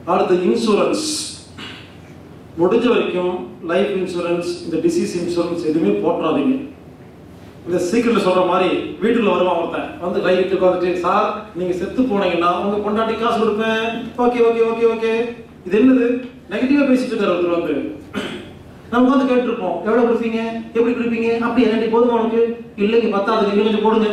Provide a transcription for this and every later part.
அடுத்து இன்சூரன்ஸ் முடிஞ்ச வரைக்கும் லைஃப் இன்சூரன்ஸ் இந்த டிசீஸ் இன்சூரன்ஸ் எதுவுமே போட்டுறாதீங்க இந்த சீக்கிரட்ல சொல்ற மாதிரி வீட்டுக்குள்ள வருவான் ஒருத்தன் வந்து கை விட்டு உட்காந்துட்டு சார் நீங்க செத்து போனீங்கன்னா உங்க பொண்டாட்டி காசு கொடுப்பேன் ஓகே ஓகே ஓகே ஓகே இது என்னது நெகட்டிவா பேசிட்டு இருக்காரு ஒருத்தர் வந்து நம்ம வந்து கேட்டிருப்போம் எவ்வளவு கொடுப்பீங்க எப்படி கொடுப்பீங்க அப்படி இரண்டு போதுமா உனக்கு இல்லைங்க பத்தாது இன்னும் கொஞ்சம் போடுங்க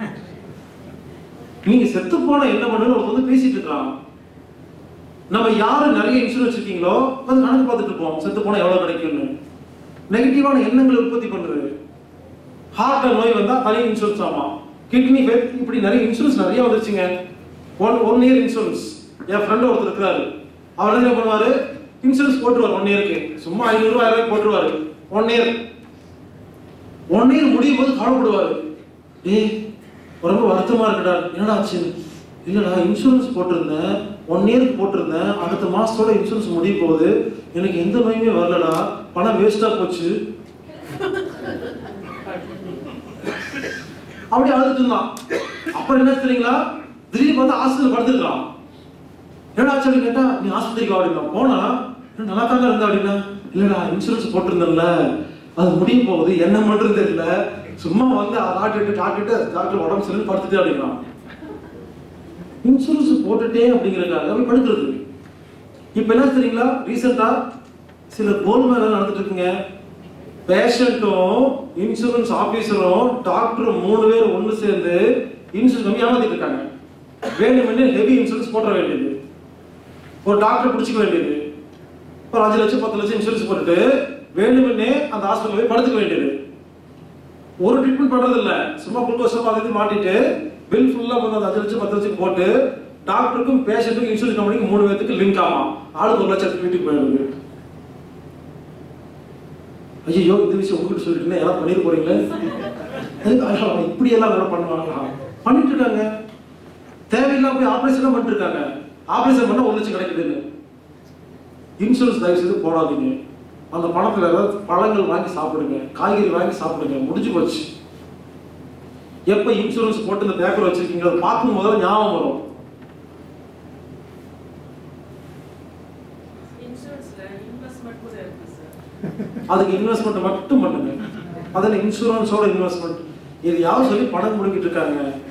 நீங்க செத்து போனா என்ன பண்ணுன்னு ஒருத்தர் வந்து பேசிட்டு இருக்கான் நம்ம யாரு நிறைய இன்சூரன்ஸ் இருக்கீங்களோ வந்து கணக்கு பார்த்துட்டு இருப்போம் செத்து போனா எவ்வளவு கிடைக்கும்னு நெகட்டிவான எண்ணங்களை உற்பத்தி பண்ணுது ஹார்ட் நோய் வந்தா தனி இன்சூரன்ஸ் ஆமா கிட்னி ஃபெயில் இப்படி நிறைய இன்சூரன்ஸ் நிறைய வந்துருச்சுங்க ஒன் ஒன் இயர் இன்சூரன்ஸ் என் ஃப்ரெண்ட் ஒருத்தர் இருக்கிறாரு அவர் என்ன பண்ணுவாரு இன்சூரன்ஸ் போட்டுருவார் ஒன் இயருக்கு சும்மா ஐநூறு ரூபாய் ஆயிரம் ரூபாய் போட்டுருவாரு ஒன் இயர் ஒன் இயர் முடியும் போது கவலைப்படுவாரு ஏய் ரொம்ப வருத்தமா இருக்குடா என்னடா ஆச்சு இல்லடா இன்சூரன்ஸ் போட்டிருந்தேன் ஒன் இயருக்கு போட்டிருந்தேன் அடுத்த மாசத்தோட இன்சூரன்ஸ் முடிய போகுது எனக்கு எந்த நோயுமே வரலடா பணம் வேஸ்டா போச்சு அப்படி அழுதுட்டு இருந்தான் அப்புறம் என்ன தெரியுங்களா திடீர்னு பார்த்தா ஹாஸ்பிட்டல் படுத்துருக்கான் என்னடா ஆச்சு அப்படின்னு கேட்டா நீ ஆஸ்பத்திரிக்கு வா அப்படின்னா போனா "என்ன நல்லா தாங்க இருந்தா அப்படின்னா இல்லடா இன்சூரன்ஸ் போட்டிருந்தேன்ல அது முடிய போகுது என்ன பண்றது இல்ல சும்மா வந்து டாக்டர் டாக்டர் டாக்டர் உடம்பு சரியில்லை படுத்துட்டே அப்படிங்கிறான் இன்சூரன்ஸ் போட்டுட்டே அப்படிங்கிறக்காக அப்படி படுக்கிறது இப்ப என்ன தெரியுங்களா ரீசெண்டா சில கோல்மேல நடந்துட்டு இருக்குங்க பேஷண்ட்டும் இன்சூரன்ஸ் ஆபீசரும் டாக்டரும் மூணு பேர் ஒண்ணு சேர்ந்து இன்சூரன்ஸ் கம்மி ஏமாத்திட்டு இருக்காங்க வேணுமென்னு ஹெவி இன்சூரன்ஸ் போட வேண்டியது ஒரு டாக்டர் பிடிச்சிக்க வேண்டியது ஒரு அஞ்சு லட்சம் பத்து லட்சம் இன்சூரன்ஸ் போட்டுட்டு வேணுமென்னே அந்த ஹாஸ்பிட்டல் போய் படுத்துக்க வேண்டியது ஒரு ட்ரீட்மெண்ட் பண்றது இல்ல சும்மா குளுக்கோஸ் அது இது மாட்டிட்டு பில் ஃபுல்லா வந்து அந்த அஞ்சு லட்சம் பத்து லட்சம் போட்டு டாக்டருக்கும் பேஷண்ட்டுக்கும் இன்சூரன்ஸ் கம்பெனிக்கு மூணு பேருக்கு லிங்க் ஆகும் ஆளுக்கு ஒரு லட்சத்துக்கு வீட்டுக்கு போயிடுது ஐயோ இந்த விஷயம் உங்ககிட்ட சொல்லிட்டு யாராவது பண்ணிட போறீங்களே எதுக்கு ஐயோ, அவன் இப்படி எல்லாம் கூட பண்ணுவாங்களா பண்ணிட்டு இருக்காங்க தேவையில்லாம போய் ஆபரேஷன் பண்ணிட்டு இருக்காங்க ஆபரேஷன் பண்ணா ஒரு லட்சம் கிடைக்குதுன்னு இன்சூரன்ஸ் தயவு செய்து போடாதீங்க அந்த பணத்துல ஏதாவது பழங்கள் வாங்கி சாப்பிடுங்க காய்கறி வாங்கி சாப்பிடுங்க முடிஞ்சு போச்சு எப்ப இன்சூரன்ஸ் போட்டு இந்த பேப்பர் வச்சிருக்கீங்க அதை பார்க்கும் முதல்ல ஞாபகம் வரும் இன்சூரன்ஸ்ல இன்வெஸ்ட்மெண்ட் கூட இருக்கு சார் அதுக்கு இன்வெஸ்ட்மெண்ட் மட்டும் பண்ணுங்க அதில் இன்சூரன்ஸோட இன்வெஸ்ட்மெண்ட் இது யாரும் சொல்லி பணம் முடிக்கிட்டு இருக்காங்க